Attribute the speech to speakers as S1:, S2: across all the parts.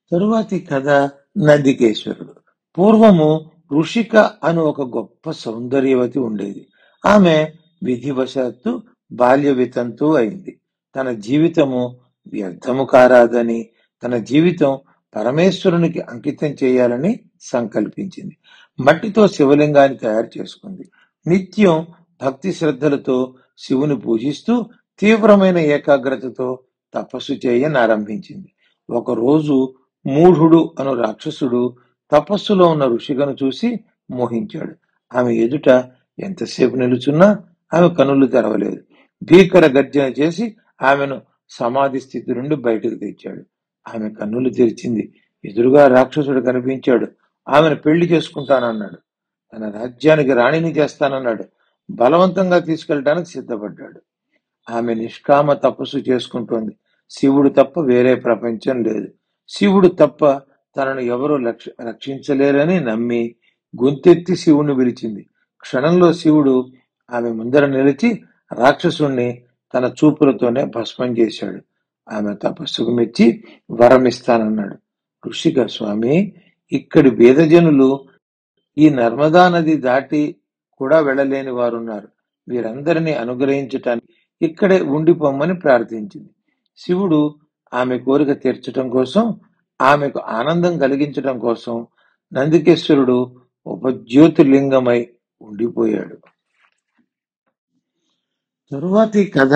S1: తరువాతి కథ నందికేశ్వరుడు పూర్వము ఋషిక అను ఒక గొప్ప సౌందర్యవతి ఉండేది ఆమె విధివశాత్తు బాల్య వితంతు అయింది తన జీవితము వ్యర్థము కారాదని తన జీవితం పరమేశ్వరునికి అంకితం చేయాలని సంకల్పించింది మట్టితో శివలింగాన్ని తయారు చేసుకుంది నిత్యం భక్తి శ్రద్ధలతో శివుని పూజిస్తూ తీవ్రమైన ఏకాగ్రతతో తపస్సు చేయనారంభించింది ఒకరోజు మూఢుడు అను రాక్షసుడు తపస్సులో ఉన్న ఋషికను చూసి మోహించాడు ఆమె ఎదుట ఎంతసేపు నిలుచున్నా ఆమె కనులు తెరవలేదు భీకర గర్జన చేసి ఆమెను సమాధి స్థితి నుండి బయటకు తెచ్చాడు ఆమె కన్నులు తెరిచింది ఎదురుగా రాక్షసుడు కనిపించాడు ఆమెను పెళ్లి చేసుకుంటానన్నాడు తన రాజ్యానికి రాణిని చేస్తానన్నాడు బలవంతంగా తీసుకెళ్ళడానికి సిద్ధపడ్డాడు ఆమె నిష్కామ తపస్సు చేసుకుంటోంది శివుడు తప్ప వేరే ప్రపంచం లేదు శివుడు తప్ప తనను ఎవరూ లక్ష రక్షించలేరని నమ్మి గొంతెత్తి శివుణ్ణి పిలిచింది క్షణంలో శివుడు ఆమె ముందర నిలిచి రాక్షసుణ్ణి తన చూపులతోనే భస్మం చేశాడు ఆమె తపస్సుకు మెచ్చి వరమిస్తానన్నాడు ఋషిక స్వామి ఇక్కడి వేదజనులు ఈ నర్మదా నది దాటి కూడా వెళ్ళలేని వారున్నారు వీరందరినీ అనుగ్రహించటానికి ఇక్కడే ఉండిపోమ్మని ప్రార్థించింది శివుడు ఆమె కోరిక తీర్చటం కోసం ఆమెకు ఆనందం కలిగించటం కోసం నందికేశ్వరుడు ఉపజ్యోతిర్లింగమై ఉండిపోయాడు తరువాతి కథ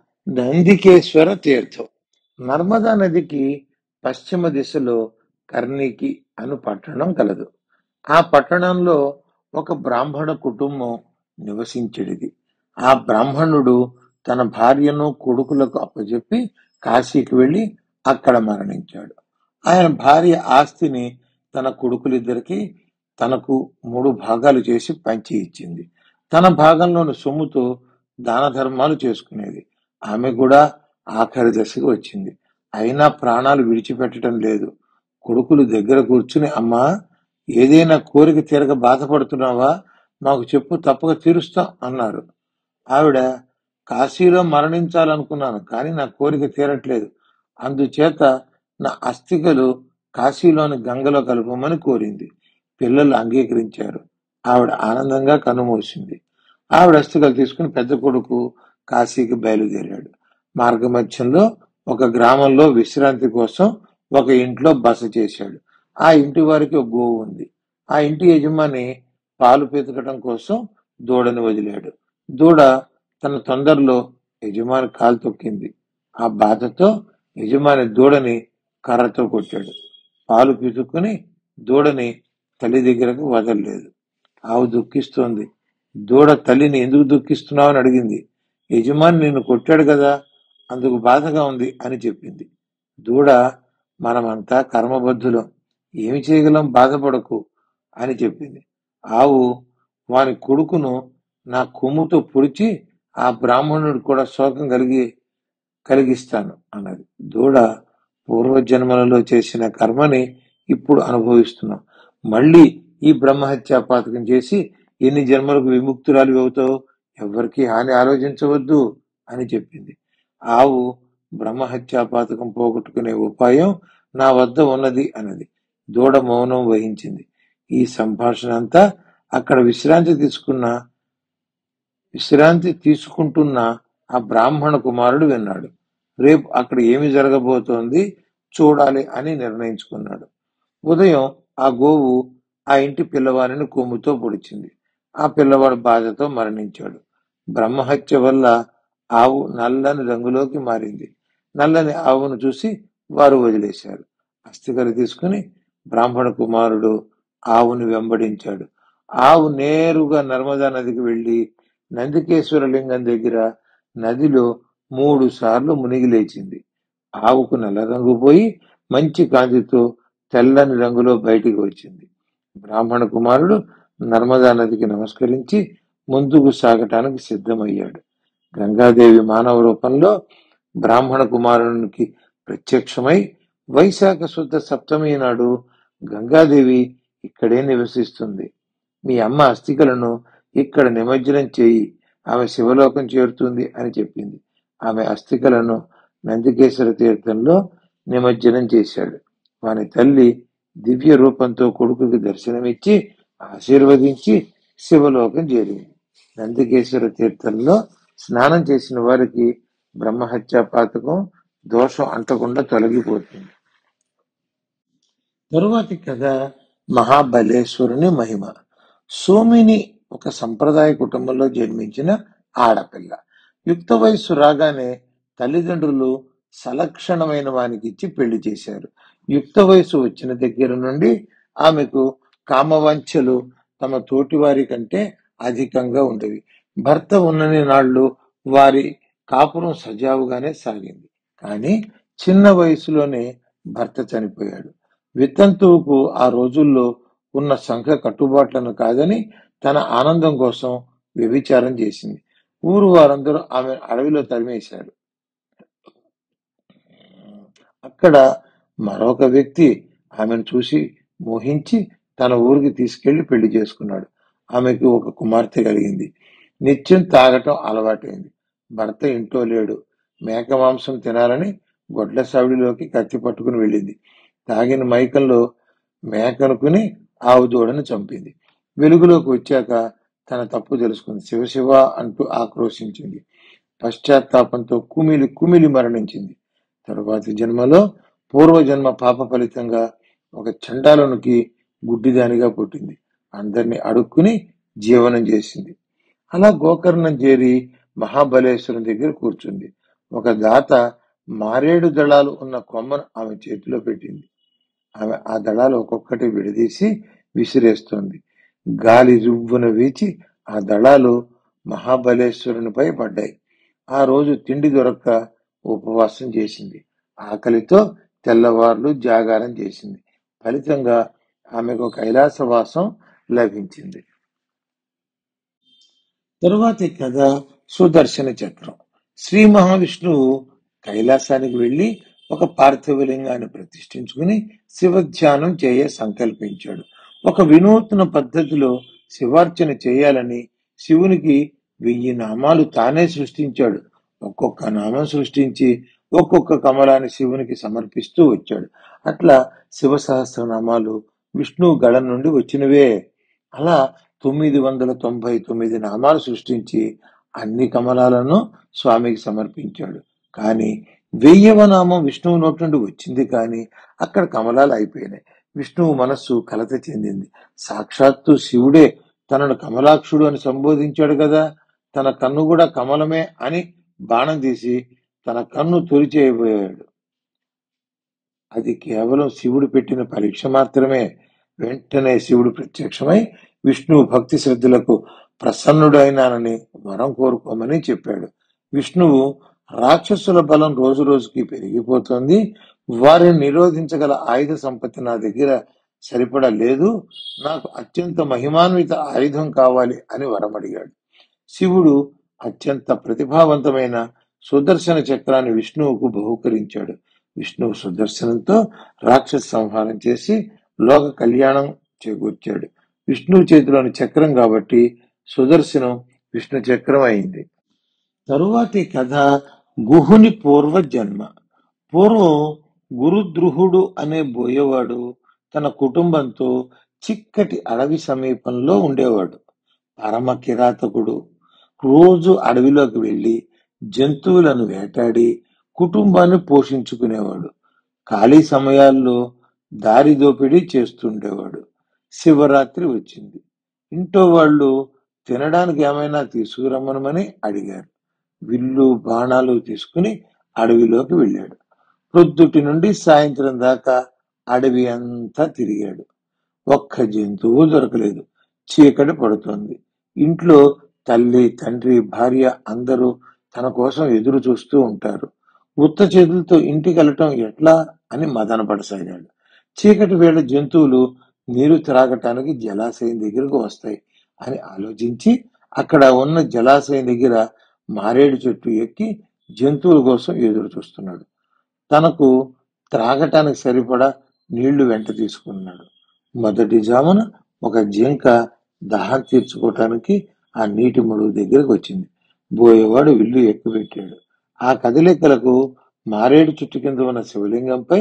S1: నందికేశ్వర తీర్థం నర్మదా నదికి పశ్చిమ దిశలో కర్ణికి అను పట్టణం కలదు ఆ పట్టణంలో ఒక బ్రాహ్మణ కుటుంబం నివసించేది ఆ బ్రాహ్మణుడు తన భార్యను కొడుకులకు అప్పచెప్పి కాశీకి వెళ్లి అక్కడ మరణించాడు ఆయన భార్య ఆస్తిని తన కొడుకులిద్దరికి తనకు మూడు భాగాలు చేసి పంచి ఇచ్చింది తన భాగంలోని సొమ్ముతో దాన ధర్మాలు చేసుకునేది ఆమె కూడా ఆఖరి దశకు వచ్చింది అయినా ప్రాణాలు విడిచిపెట్టడం లేదు కొడుకులు దగ్గర కూర్చుని అమ్మా ఏదైనా కోరిక తీరక బాధపడుతున్నావా మాకు చెప్పు తప్పక తీరుస్తాం అన్నారు ఆవిడ కాశీలో మరణించాలనుకున్నాను కానీ నా కోరిక తీరట్లేదు అందుచేత నా అస్థికలు కాశీలోని గంగలో కలపమని కోరింది పిల్లలు అంగీకరించారు ఆవిడ ఆనందంగా కన్నుమూసింది ఆవిడ అస్థికలు తీసుకుని పెద్ద కొడుకు కాశీకి బయలుదేరాడు మార్గమధ్యంలో ఒక గ్రామంలో విశ్రాంతి కోసం ఒక ఇంట్లో బస చేశాడు ఆ ఇంటి వారికి ఒక గోవు ఉంది ఆ ఇంటి యజమాని పాలు పెతకడం కోసం దూడని వదిలాడు దూడ తన తొందరలో యజమాని కాలు తొక్కింది ఆ బాధతో యజమాని దూడని కర్రతో కొట్టాడు పాలు పితుక్కుని దూడని తల్లి దగ్గరకు వదలలేదు ఆవు దుఃఖిస్తోంది దూడ తల్లిని ఎందుకు దుఃఖిస్తున్నావు అని అడిగింది యజమాని నిన్ను కొట్టాడు కదా అందుకు బాధగా ఉంది అని చెప్పింది దూడ మనమంతా కర్మబద్ధులం ఏమి చేయగలం బాధపడకు అని చెప్పింది ఆవు వాని కొడుకును నా కొమ్ముతో పొడిచి ఆ బ్రాహ్మణుడు కూడా శోకం కలిగి కలిగిస్తాను అన్నది దూడ పూర్వజన్మలలో చేసిన కర్మని ఇప్పుడు అనుభవిస్తున్నాం మళ్ళీ ఈ బ్రహ్మహత్యా పాతకం చేసి ఎన్ని జన్మలకు విముక్తురాలు అవుతావు ఎవరికి హాని ఆలోచించవద్దు అని చెప్పింది ఆవు బ్రహ్మహత్యా పాతకం పోగొట్టుకునే ఉపాయం నా వద్ద ఉన్నది అన్నది దూడ మౌనం వహించింది ఈ సంభాషణ అంతా అక్కడ విశ్రాంతి తీసుకున్న విశ్రాంతి తీసుకుంటున్న ఆ బ్రాహ్మణ కుమారుడు విన్నాడు రేపు అక్కడ ఏమి జరగబోతోంది చూడాలి అని నిర్ణయించుకున్నాడు ఉదయం ఆ గోవు ఆ ఇంటి పిల్లవాడిని కొమ్ముతో పొడిచింది ఆ పిల్లవాడు బాధతో మరణించాడు బ్రహ్మహత్య వల్ల ఆవు నల్లని రంగులోకి మారింది నల్లని ఆవును చూసి వారు వదిలేశారు అస్థికలు తీసుకుని బ్రాహ్మణ కుమారుడు ఆవుని వెంబడించాడు ఆవు నేరుగా నర్మదా నదికి వెళ్లి నందికేశ్వర లింగం దగ్గర నదిలో మూడు సార్లు మునిగి లేచింది ఆవుకు నల్ల రంగు పోయి మంచి కాంతితో తెల్లని రంగులో బయటికి వచ్చింది బ్రాహ్మణ కుమారుడు నర్మదా నదికి నమస్కరించి ముందుకు సాగటానికి సిద్ధమయ్యాడు గంగాదేవి మానవ రూపంలో బ్రాహ్మణ కుమారునికి ప్రత్యక్షమై వైశాఖ శుద్ధ సప్తమి నాడు గంగాదేవి ఇక్కడే నివసిస్తుంది మీ అమ్మ అస్థికలను ఇక్కడ నిమజ్జనం చేయి ఆమె శివలోకం చేరుతుంది అని చెప్పింది ఆమె అస్థికలను నందికేశ్వర తీర్థంలో నిమజ్జనం చేశాడు వాని తల్లి దివ్య రూపంతో కొడుకుకి దర్శనమిచ్చి ఆశీర్వదించి శివలోకం చేరింది నందికేశ్వర తీర్థంలో స్నానం చేసిన వారికి బ్రహ్మహత్య పాతకం దోషం అంటకుండా తొలగిపోతుంది తరువాతి కథ మహాబలేశ్వరుని మహిమ సోమిని ఒక సంప్రదాయ కుటుంబంలో జన్మించిన ఆడపిల్ల యుక్త వయస్సు రాగానే తల్లిదండ్రులు సలక్షణమైన వానికి ఇచ్చి పెళ్లి చేశారు యుక్త వయసు వచ్చిన దగ్గర నుండి ఆమెకు కామవంచలు తమ తోటివారి కంటే అధికంగా ఉండేవి భర్త ఉన్నని నాళ్ళు వారి కాపురం సజావుగానే సాగింది కానీ చిన్న వయసులోనే భర్త చనిపోయాడు వితంతువుకు ఆ రోజుల్లో ఉన్న సంఘ కట్టుబాట్లను కాదని తన ఆనందం కోసం వ్యభిచారం చేసింది ఊరు వారందరూ ఆమె అడవిలో తరిమేశారు అక్కడ మరొక వ్యక్తి ఆమెను చూసి మోహించి తన ఊరికి తీసుకెళ్లి పెళ్లి చేసుకున్నాడు ఆమెకు ఒక కుమార్తె కలిగింది నిత్యం తాగటం అలవాటైంది భర్త ఇంట్లో లేడు మేక మాంసం తినాలని గొడ్ల సవిడిలోకి కత్తి పట్టుకుని వెళ్ళింది తాగిన మైకంలో మేకనుకుని ఆవు దూడను చంపింది వెలుగులోకి వచ్చాక తన తప్పు తెలుసుకుంది శివశివ అంటూ ఆక్రోశించింది పశ్చాత్తాపంతో కుమిలి కుమిలి మరణించింది తరువాతి జన్మలో పూర్వజన్మ పాప ఫలితంగా ఒక చండాలునికి గుడ్డిదానిగా పుట్టింది అందరిని అడుక్కుని జీవనం చేసింది అలా గోకర్ణం చేరి మహాబలేశ్వరం దగ్గర కూర్చుంది ఒక దాత మారేడు దళాలు ఉన్న కొమ్మను ఆమె చేతిలో పెట్టింది ఆమె ఆ దళాలు ఒక్కొక్కటి విడదీసి విసిరేస్తోంది గాలి రువ్వున వీచి ఆ దళాలు మహాబలేశ్వరునిపై పడ్డాయి ఆ రోజు తిండి దొరక్క ఉపవాసం చేసింది ఆకలితో తెల్లవార్లు జాగారం చేసింది ఫలితంగా ఆమెకు కైలాసవాసం లభించింది తరువాతి కథ సుదర్శన చక్రం శ్రీ మహావిష్ణువు కైలాసానికి వెళ్లి ఒక పార్థివలింగాన్ని ప్రతిష్ఠించుకుని శివధ్యానం చేయ సంకల్పించాడు ఒక వినూత్న పద్ధతిలో శివార్చన చేయాలని శివునికి వెయ్యి నామాలు తానే సృష్టించాడు ఒక్కొక్క నామం సృష్టించి ఒక్కొక్క కమలాన్ని శివునికి సమర్పిస్తూ వచ్చాడు అట్లా శివ సహస్రనామాలు విష్ణు గళం నుండి వచ్చినవే అలా తొమ్మిది వందల తొంభై తొమ్మిది నామాలు సృష్టించి అన్ని కమలాలను స్వామికి సమర్పించాడు కానీ వెయ్యవ నామం విష్ణువు నోటి నుండి వచ్చింది కానీ అక్కడ కమలాలు అయిపోయినాయి విష్ణువు మనస్సు కలత చెందింది సాక్షాత్తు శివుడే తనను కమలాక్షుడు అని సంబోధించాడు కదా తన కన్ను కూడా కమలమే అని బాణం తీసి తన కన్ను తొలిచేయబోయాడు అది కేవలం శివుడు పెట్టిన పరీక్ష మాత్రమే వెంటనే శివుడు ప్రత్యక్షమై విష్ణువు భక్తి శ్రద్ధలకు ప్రసన్నుడైనానని వరం కోరుకోమని చెప్పాడు విష్ణువు రాక్షసుల బలం రోజు రోజుకి పెరిగిపోతుంది వారిని నిరోధించగల ఆయుధ సంపత్తి నా దగ్గర సరిపడా లేదు నాకు అత్యంత మహిమాన్విత ఆయుధం కావాలి అని వరం అడిగాడు శివుడు అత్యంత ప్రతిభావంతమైన సుదర్శన చక్రాన్ని విష్ణువుకు బహుకరించాడు విష్ణువు సుదర్శనంతో రాక్షస సంహారం చేసి లోక కళ్యాణం చేకూర్చాడు విష్ణువు చేతిలోని చక్రం కాబట్టి సుదర్శనం విష్ణు చక్రం అయింది తరువాతి కథ గుహుని పూర్వ జన్మ పూర్వం గురుద్రుహుడు అనే బోయేవాడు తన కుటుంబంతో చిక్కటి అడవి సమీపంలో ఉండేవాడు పరమ కిరాతకుడు రోజు అడవిలోకి వెళ్లి జంతువులను వేటాడి కుటుంబాన్ని పోషించుకునేవాడు ఖాళీ సమయాల్లో దారి దోపిడీ చేస్తుండేవాడు శివరాత్రి వచ్చింది ఇంట్లో వాళ్ళు తినడానికి ఏమైనా తీసుకురమ్మనమని అడిగారు విల్లు బాణాలు తీసుకుని అడవిలోకి వెళ్ళాడు ప్రొద్దుటి నుండి సాయంత్రం దాకా అడవి అంతా తిరిగాడు ఒక్క జంతువు దొరకలేదు చీకటి పడుతోంది ఇంట్లో తల్లి తండ్రి భార్య అందరూ తన కోసం ఎదురు చూస్తూ ఉంటారు ఉత్త చేతులతో ఇంటికి వెళ్ళటం ఎట్లా అని మదన పడసాగాడు చీకటి వేళ జంతువులు నీరు త్రాగటానికి జలాశయం దగ్గరకు వస్తాయి అని ఆలోచించి అక్కడ ఉన్న జలాశయం దగ్గర మారేడు చెట్టు ఎక్కి జంతువుల కోసం ఎదురు చూస్తున్నాడు తనకు త్రాగటానికి సరిపడా నీళ్లు వెంట తీసుకున్నాడు మొదటి జామున ఒక జింక దాహం తీర్చుకోవటానికి ఆ నీటి మడుగు దగ్గరకు వచ్చింది బోయేవాడు విల్లు ఎక్కుపెట్టాడు ఆ కదలికలకు మారేడు చెట్టు కింద ఉన్న శివలింగంపై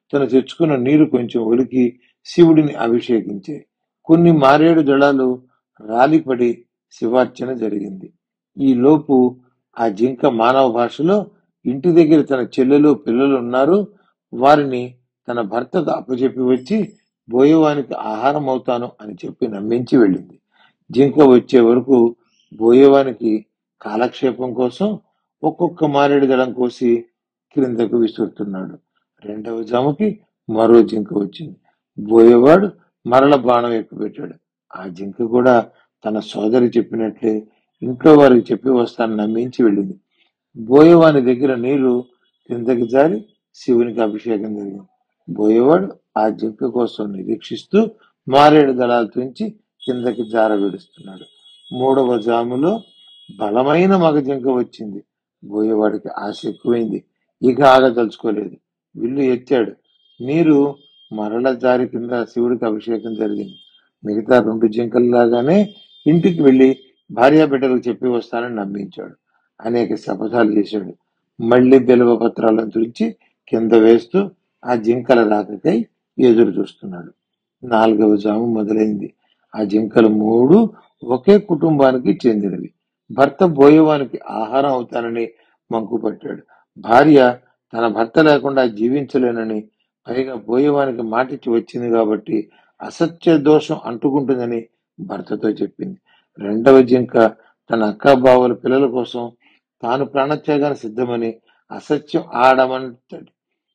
S1: తను తెచ్చుకున్న నీరు కొంచెం ఒలికి శివుడిని అభిషేకించాయి కొన్ని మారేడు దళాలు రాలిపడి శివార్చన జరిగింది ఈ లోపు ఆ జింక మానవ భాషలో ఇంటి దగ్గర తన చెల్లెలు పిల్లలు ఉన్నారు వారిని తన భర్తకు అప్పచెప్పి వచ్చి బోయవానికి ఆహారం అవుతాను అని చెప్పి నమ్మించి వెళ్ళింది జింక వచ్చే వరకు బోయవానికి కాలక్షేపం కోసం ఒక్కొక్క మారేడు దళం కోసి క్రిందకు విసురుతున్నాడు రెండవ జాముకి మరో జింక వచ్చింది బోయేవాడు మరల బాణం ఎక్కుపెట్టాడు ఆ జింక కూడా తన సోదరి చెప్పినట్లే ఇంట్లో వారికి చెప్పి వస్తానని నమ్మించి వెళ్ళింది బోయేవాని దగ్గర నీళ్లు కిందకి జారి శివునికి అభిషేకం జరిగింది బోయేవాడు ఆ జింక కోసం నిరీక్షిస్తూ మారేడు దళాలు తుంచి కిందకి జార విడుస్తున్నాడు మూడవ జాములో బలమైన మగ జింక వచ్చింది బోయేవాడికి ఆశ ఎక్కువైంది ఇక ఆగదలుచుకోలేదు విల్లు ఎత్తాడు నీరు మరల జారి కింద శివుడికి అభిషేకం జరిగింది మిగతా రెండు జింకల్లాగానే ఇంటికి వెళ్లి భార్యా బిడ్డలకు చెప్పి వస్తానని నమ్మించాడు అనేక శపథాలు చేశాడు మళ్ళీ బిలవ పత్రాలను తుడిచి కింద వేస్తూ ఆ జింకల రాకకై ఎదురు చూస్తున్నాడు నాలుగవ జాము మొదలైంది ఆ జింకలు మూడు ఒకే కుటుంబానికి చెందినవి భర్త బోయవానికి ఆహారం అవుతానని మంకు పట్టాడు భార్య తన భర్త లేకుండా జీవించలేనని పైగా బోయవానికి మాటిచ్చి వచ్చింది కాబట్టి అసత్య దోషం అంటుకుంటుందని భర్తతో చెప్పింది రెండవ జింక తన అక్క బావల పిల్లల కోసం తాను ప్రాణత్యాగానికి సిద్ధమని అసత్యం ఆడమంతటి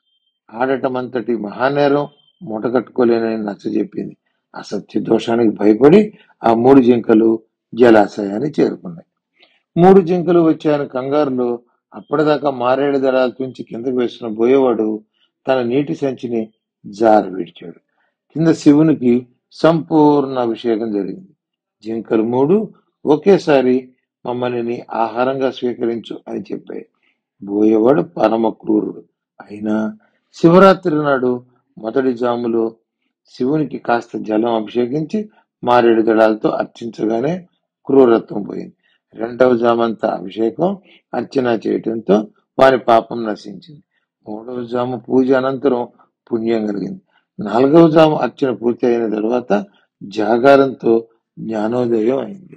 S1: ఆడటమంతటి మహానేరం మూట కట్టుకోలేనని నచ్చజెప్పింది అసత్య దోషానికి భయపడి ఆ మూడు జింకలు జలాశయాన్ని చేరుకున్నాయి మూడు జింకలు వచ్చాయని కంగారులో అప్పటిదాకా మారేడు దళాలు తుంచి కిందకు వేస్తున్న బోయేవాడు తన నీటి సంచిని జార విడిచాడు కింద శివునికి సంపూర్ణ అభిషేకం జరిగింది జింకలు మూడు ఒకేసారి మమ్మల్ని నీ ఆహారంగా స్వీకరించు అని చెప్పాయి బోయేవాడు పరమ క్రూరుడు అయినా శివరాత్రి నాడు మొదటి జాములో శివునికి కాస్త జలం అభిషేకించి మారేడు దళాలతో అర్చించగానే క్రూరత్వం పోయింది రెండవ జామంతా అభిషేకం అర్చన చేయటంతో వారి పాపం నశించింది మూడవ జాము పూజ అనంతరం పుణ్యం కలిగింది నాలుగవ జాము అర్చన పూర్తి అయిన తర్వాత జాగారంతో జ్ఞానోదయం అయింది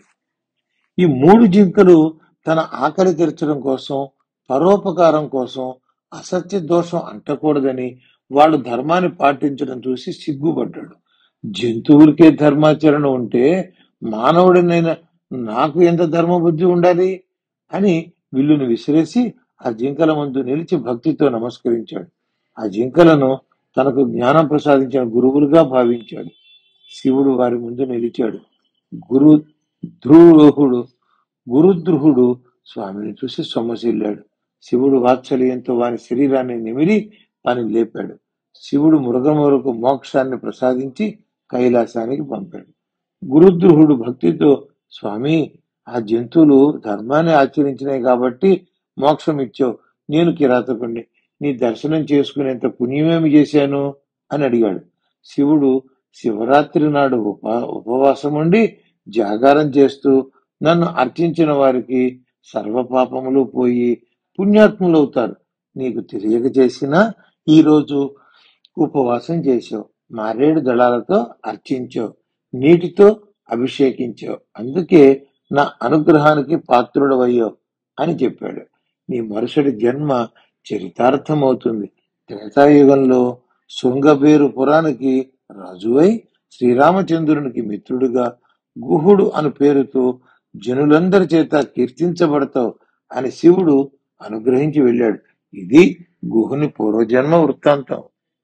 S1: ఈ మూడు జింకలు తన ఆకలి తీర్చడం కోసం పరోపకారం కోసం అసత్య దోషం అంటకూడదని వాళ్ళు ధర్మాన్ని పాటించడం చూసి సిగ్గుపడ్డాడు జంతువులకే ధర్మాచరణ ఉంటే మానవుడినైనా నాకు ఎంత ధర్మబుద్ధి ఉండాలి అని విల్లును విసిరేసి ఆ జింకల ముందు నిలిచి భక్తితో నమస్కరించాడు ఆ జింకలను తనకు జ్ఞానం ప్రసాదించిన గురువులుగా భావించాడు శివుడు వారి ముందు నిలిచాడు గురు ధ్రువుడు గురుద్రుహుడు స్వామిని చూసి సొమ్మసిల్లాడు శివుడు వాత్సల్యంతో వారి శరీరాన్ని నిమిరి వాని లేపాడు శివుడు మృగములకు మోక్షాన్ని ప్రసాదించి కైలాసానికి పంపాడు గురుద్రుహుడు భక్తితో స్వామి ఆ జంతువులు ధర్మాన్ని ఆచరించినాయి కాబట్టి మోక్షం ఇచ్చావు నేను కిరాతకుణ్ణి నీ దర్శనం చేసుకునేంత పుణ్యమేమి చేశాను అని అడిగాడు శివుడు శివరాత్రి నాడు ఉప ఉపవాసం ఉండి జాగారం చేస్తూ నన్ను అర్చించిన వారికి సర్వ పాపములు పోయి పుణ్యాత్ములు అవుతారు నీకు తెలియక చేసినా ఈ రోజు ఉపవాసం చేశావు మారేడు దళాలతో అర్చించావు నీటితో అభిషేకించావు అందుకే నా అనుగ్రహానికి పాత్రుడవయ్యావు అని చెప్పాడు నీ మరుసటి జన్మ చరితార్థమవుతుంది త్రేతాయుగంలో శృంగబేరు పురానికి రాజువై శ్రీరామచంద్రునికి మిత్రుడుగా గుహుడు అను పేరుతో జనులందరి చేత కీర్తించబడతావు అని శివుడు అనుగ్రహించి వెళ్ళాడు ఇది గుహుని పూర్వజన్మ వృత్తాంతం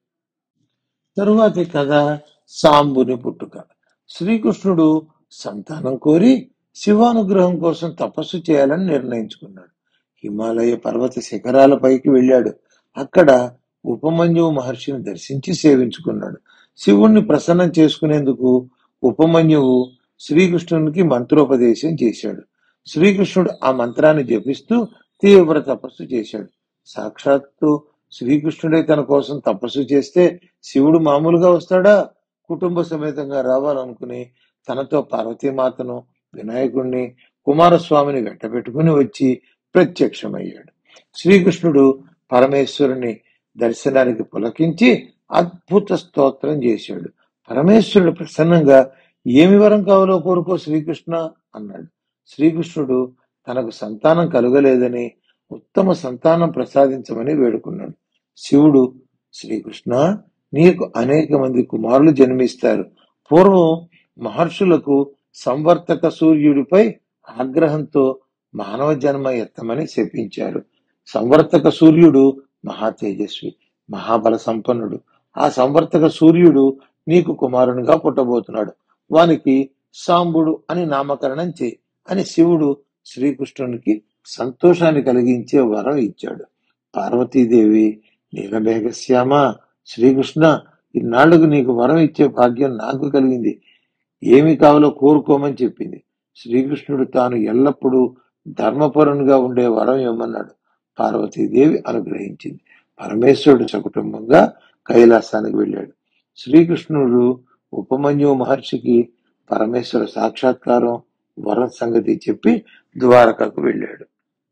S1: తరువాతి కథ సాంబుని పుట్టుక శ్రీకృష్ణుడు సంతానం కోరి శివానుగ్రహం కోసం తపస్సు చేయాలని నిర్ణయించుకున్నాడు హిమాలయ పర్వత శిఖరాలపైకి వెళ్ళాడు అక్కడ ఉపమన్యువు మహర్షిని దర్శించి సేవించుకున్నాడు శివుణ్ణి ప్రసన్నం చేసుకునేందుకు ఉపమన్యువు శ్రీకృష్ణునికి మంత్రోపదేశం చేశాడు శ్రీకృష్ణుడు ఆ మంత్రాన్ని జపిస్తూ తీవ్ర తపస్సు చేశాడు సాక్షాత్తు శ్రీకృష్ణుడే తన కోసం తపస్సు చేస్తే శివుడు మామూలుగా వస్తాడా కుటుంబ సమేతంగా రావాలనుకుని తనతో పార్వతీమాతను వినాయకుణ్ణి కుమారస్వామిని వెంటబెట్టుకుని వచ్చి ప్రత్యక్షమయ్యాడు శ్రీకృష్ణుడు పరమేశ్వరుని దర్శనానికి పులకించి అద్భుత స్తోత్రం చేశాడు పరమేశ్వరుడు ప్రసన్నంగా ఏమి వరం కావాలో కోరుకో శ్రీకృష్ణ అన్నాడు శ్రీకృష్ణుడు తనకు సంతానం కలుగలేదని ఉత్తమ సంతానం ప్రసాదించమని వేడుకున్నాడు శివుడు శ్రీకృష్ణ నీకు అనేక మంది కుమారులు జన్మిస్తారు పూర్వం మహర్షులకు సంవర్తక సూర్యుడిపై ఆగ్రహంతో మానవ జన్మ ఎత్తమని శపించారు సంవర్తక సూర్యుడు మహా తేజస్వి మహాబల సంపన్నుడు ఆ సంవర్తక సూర్యుడు నీకు కుమారునిగా పుట్టబోతున్నాడు వానికి సాంబుడు అని నామకరణం చేయి అని శివుడు శ్రీకృష్ణునికి సంతోషాన్ని కలిగించే వరం ఇచ్చాడు పార్వతీదేవి నీలమేఘశ్యామ శ్రీకృష్ణ ఇన్నాళ్లకు నీకు వరం ఇచ్చే భాగ్యం నాకు కలిగింది ఏమి కావాలో కోరుకోమని చెప్పింది శ్రీకృష్ణుడు తాను ఎల్లప్పుడూ ధర్మపరునిగా ఉండే వరం ఇవ్వమన్నాడు పార్వతీదేవి అనుగ్రహించింది పరమేశ్వరుడు సకుటుంబంగా కైలాసానికి వెళ్ళాడు శ్రీకృష్ణుడు ఉపమన్యు మహర్షికి పరమేశ్వర సాక్షాత్కారం వరం సంగతి చెప్పి ద్వారకకు వెళ్ళాడు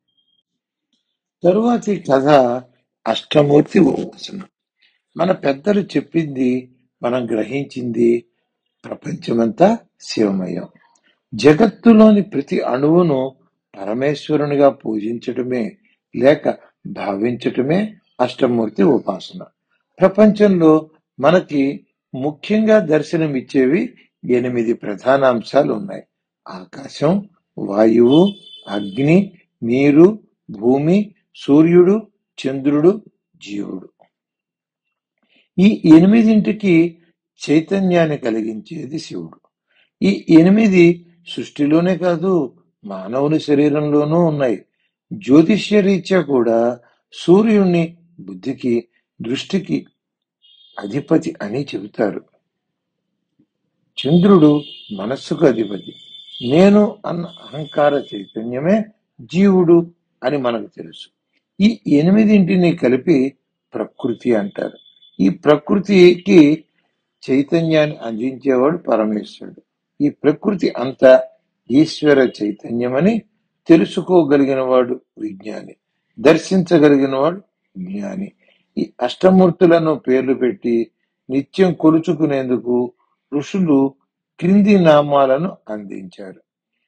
S1: తరువాతి కథ అష్టమూర్తి ఉపాసన మన పెద్దలు చెప్పింది మనం గ్రహించింది ప్రపంచమంతా శివమయం జగత్తులోని ప్రతి అణువును పరమేశ్వరునిగా పూజించటమే లేక భావించటమే అష్టమూర్తి ఉపాసన ప్రపంచంలో మనకి ముఖ్యంగా దర్శనమిచ్చేవి ఎనిమిది ప్రధాన అంశాలు ఉన్నాయి ఆకాశం వాయువు అగ్ని నీరు భూమి సూర్యుడు చంద్రుడు జీవుడు ఈ ఎనిమిదింటికి చైతన్యాన్ని కలిగించేది శివుడు ఈ ఎనిమిది సృష్టిలోనే కాదు మానవుని శరీరంలోనూ ఉన్నాయి జ్యోతిష్య రీత్యా కూడా సూర్యుణ్ణి బుద్ధికి దృష్టికి అధిపతి అని చెబుతారు చంద్రుడు మనస్సుకు అధిపతి నేను అన్న అహంకార చైతన్యమే జీవుడు అని మనకు తెలుసు ఈ ఎనిమిదింటిని కలిపి ప్రకృతి అంటారు ఈ ప్రకృతికి చైతన్యాన్ని అందించేవాడు పరమేశ్వరుడు ఈ ప్రకృతి అంతా ఈశ్వర చైతన్యమని తెలుసుకోగలిగిన వాడు విజ్ఞాని దర్శించగలిగిన వాడు జ్ఞాని ఈ అష్టమూర్తులను పేర్లు పెట్టి నిత్యం కొలుచుకునేందుకు ఋషులు క్రింది నామాలను అందించారు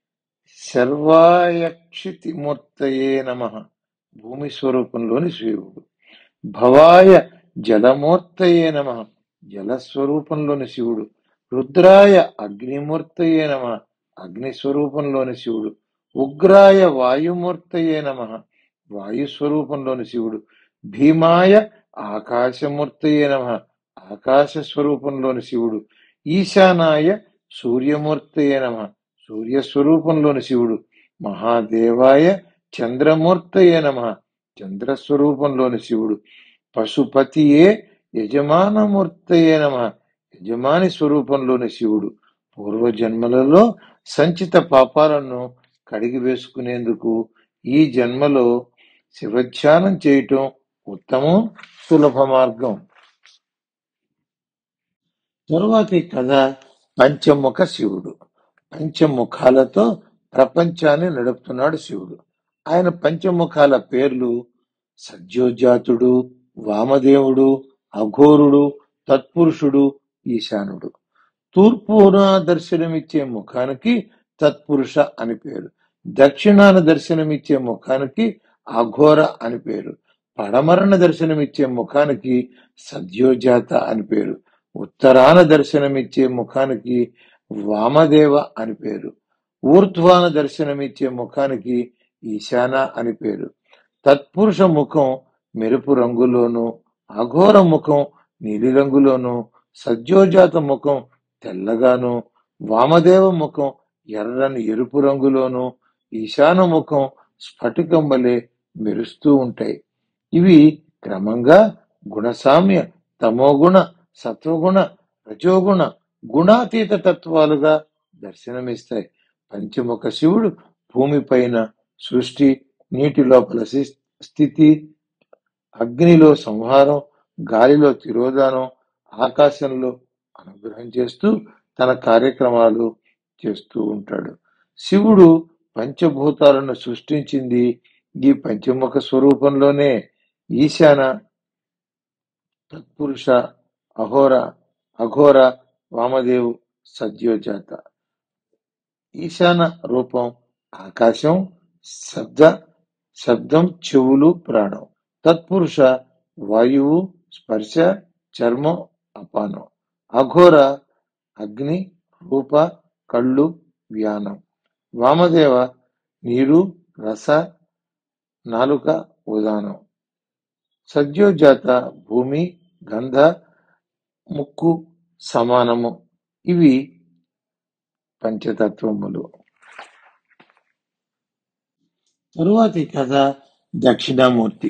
S1: సర్వాయక్షితిమూర్తయే నమ భూమి స్వరూపంలోని శివుడు భవాయ జలమూర్తయే నమ జలస్వరూపంలోని శివుడు రుద్రాయ అగ్నిమూర్తయే నమ అగ్ని స్వరూపంలోని శివుడు ఉగ్రాయ వాయుమూర్తయే నమ వాయు స్వరూపంలోని శివుడు భీమాయ ఆకాశమూర్తయే నమ ఆకాశ స్వరూపంలోని శివుడు ఈశానాయ సూర్యమూర్తయే నమ సూర్య స్వరూపంలోని శివుడు మహాదేవాయ చంద్రమూర్తయే నమ చంద్రస్వరూపంలోని శివుడు పశుపతియే యజమానమూర్తయే నమ యజమాని స్వరూపంలోని శివుడు పూర్వజన్మలలో సంచిత పాపాలను కడిగి వేసుకునేందుకు ఈ జన్మలో శివధ్యానం చేయటం ఉత్తమం సులభ మార్గం తరువాతి కథ పంచముఖ శివుడు పంచముఖాలతో ప్రపంచాన్ని నడుపుతున్నాడు శివుడు ఆయన పంచముఖాల పేర్లు సజ్జోజాతుడు వామదేవుడు అఘోరుడు తత్పురుషుడు ఈశానుడు తూర్పున దర్శనమిచ్చే ముఖానికి తత్పురుష అని పేరు దక్షిణాన దర్శనమిచ్చే ముఖానికి అఘోర అని పేరు పడమరణ దర్శనమిచ్చే ముఖానికి సద్యోజాత అని పేరు ఉత్తరాన దర్శనమిచ్చే ముఖానికి వామదేవ అని పేరు ఊర్ధ్వాన దర్శనమిచ్చే ముఖానికి ఈశాన అని పేరు తత్పురుష ముఖం మెరుపు రంగులోను అఘోర ముఖం నీలిరంగులోను సజ్జోజాత ముఖం తెల్లగాను వామదేవ ముఖం ఎర్రని ఎరుపు రంగులోను ఈశాన ముఖం స్ఫటికం వలె మెరుస్తూ ఉంటాయి ఇవి క్రమంగా గుణసామ్య తమోగుణ సత్వగుణ రజోగుణ గుణాతీత తత్వాలుగా దర్శనమిస్తాయి పంచముఖ శివుడు భూమిపైన సృష్టి నీటి లోపల సి- స్థితి అగ్నిలో సంహారం గాలిలో తిరోధానం ఆకాశంలో అనుగ్రహం చేస్తూ తన కార్యక్రమాలు చేస్తూ ఉంటాడు శివుడు పంచభూతాలను సృష్టించింది ఈ పంచముఖ స్వరూపంలోనే ఈశాన తత్పురుష అఘోర అఘోర వామదేవు సద్యోజాత ఈశాన రూపం ఆకాశం శబ్ద శబ్దం చెవులు ప్రాణం తత్పురుష వాయువు స్పర్శ చర్మం అపానం అఘోర అగ్ని రూప కళ్ళు వ్యానం వామదేవ నీరు రస నాలుక ఉదానం సద్యోజాత భూమి గంధ ముక్కు సమానము ఇవి పంచతత్వములు తరువాతి కథ దక్షిణామూర్తి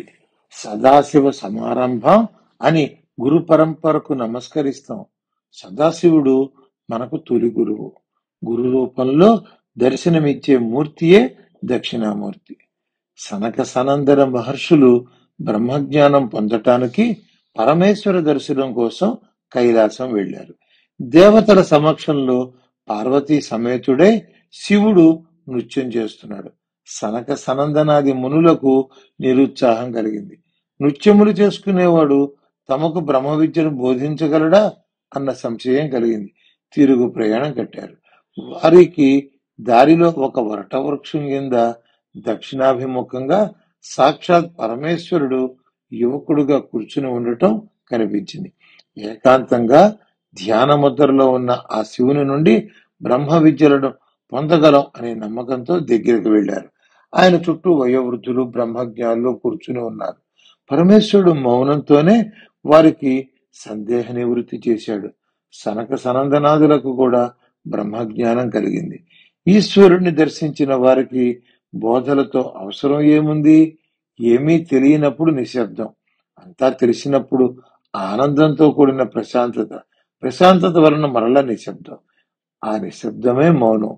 S1: సదాశివ సమారంభం అని గురు పరంపరకు నమస్కరిస్తాం సదాశివుడు మనకు తొలి గురువు గురు రూపంలో దర్శనమిచ్చే మూర్తియే దక్షిణామూర్తి సనక సనందర మహర్షులు బ్రహ్మజ్ఞానం పొందటానికి పరమేశ్వర దర్శనం కోసం కైలాసం వెళ్లారు దేవతల సమక్షంలో పార్వతీ సమేతుడై శివుడు నృత్యం చేస్తున్నాడు సనక సనందనాది మునులకు నిరుత్సాహం కలిగింది నృత్యములు చేసుకునేవాడు తమకు బ్రహ్మ విద్యను బోధించగలడా అన్న సంశయం కలిగింది తిరుగు ప్రయాణం కట్టారు వారికి దారిలో ఒక వరట వృక్షం కింద దక్షిణాభిముఖంగా సాక్షాత్ పరమేశ్వరుడు యువకుడుగా కూర్చుని ఉండటం కనిపించింది ఏకాంతంగా ధ్యాన ముద్రలో ఉన్న ఆ శివుని నుండి బ్రహ్మ విద్యలను పొందగలం అనే నమ్మకంతో దగ్గరికి వెళ్లారు ఆయన చుట్టూ వయోవృద్ధులు బ్రహ్మజ్ఞానులు కూర్చుని ఉన్నారు పరమేశ్వరుడు మౌనంతోనే వారికి సందేహ నివృత్తి చేశాడు సనక సనందనాదులకు కూడా బ్రహ్మజ్ఞానం కలిగింది ఈశ్వరుణ్ణి దర్శించిన వారికి బోధలతో అవసరం ఏముంది ఏమీ తెలియనప్పుడు నిశ్శబ్దం అంతా తెలిసినప్పుడు ఆనందంతో కూడిన ప్రశాంతత ప్రశాంతత వలన మరలా నిశ్శబ్దం ఆ నిశ్శబ్దమే మౌనం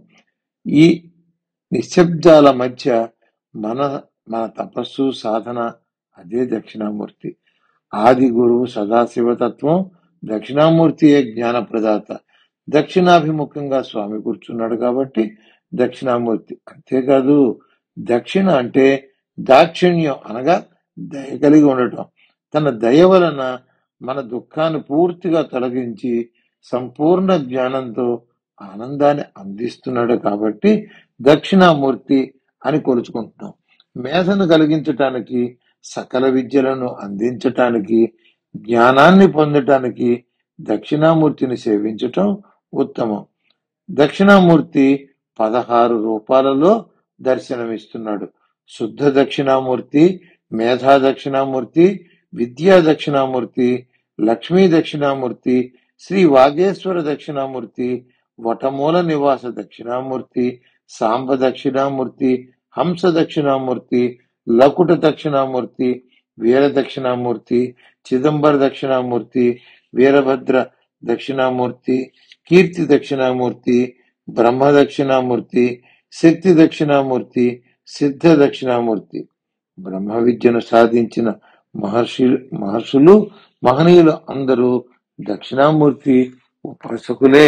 S1: ఈ నిశ్శబ్దాల మధ్య మన మన తపస్సు సాధన అదే దక్షిణామూర్తి ఆది గురువు సదాశివతత్వం దక్షిణామూర్తియే జ్ఞాన ప్రదాత దక్షిణాభిముఖంగా స్వామి కూర్చున్నాడు కాబట్టి దక్షిణామూర్తి అంతేకాదు దక్షిణ అంటే దాక్షిణ్యం అనగా దయ కలిగి ఉండటం తన దయ వలన మన దుఃఖాన్ని పూర్తిగా తొలగించి సంపూర్ణ జ్ఞానంతో ఆనందాన్ని అందిస్తున్నాడు కాబట్టి దక్షిణామూర్తి అని కొలుచుకుంటున్నాం మేధను కలిగించటానికి సకల విద్యలను అందించటానికి జ్ఞానాన్ని పొందటానికి దక్షిణామూర్తిని సేవించటం ఉత్తమం దక్షిణామూర్తి పదహారు రూపాలలో దర్శనమిస్తున్నాడు శుద్ధ దక్షిణామూర్తి మేధా దక్షిణామూర్తి విద్యా దక్షిణామూర్తి లక్ష్మీ దక్షిణామూర్తి శ్రీ వాగేశ్వర దక్షిణామూర్తి వటమూల నివాస దక్షిణామూర్తి సాంబ దక్షిణామూర్తి హంస దక్షిణామూర్తి లకుట దక్షిణామూర్తి వీర దక్షిణామూర్తి చిదంబర దక్షిణామూర్తి వీరభద్ర దక్షిణామూర్తి కీర్తి దక్షిణామూర్తి బ్రహ్మ దక్షిణామూర్తి శక్తి దక్షిణామూర్తి సిద్ధ దక్షిణామూర్తి బ్రహ్మ విద్యను సాధించిన మహర్షి మహర్షులు మహనీయులు అందరూ దక్షిణామూర్తి ఉపాసకులే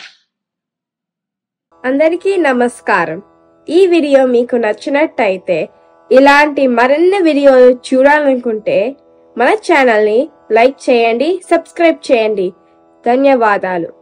S2: అందరికీ నమస్కారం ఈ వీడియో మీకు నచ్చినట్టయితే ఇలాంటి మరిన్ని వీడియోలు చూడాలనుకుంటే మన ఛానల్ని లైక్ చేయండి సబ్స్క్రైబ్ చేయండి ధన్యవాదాలు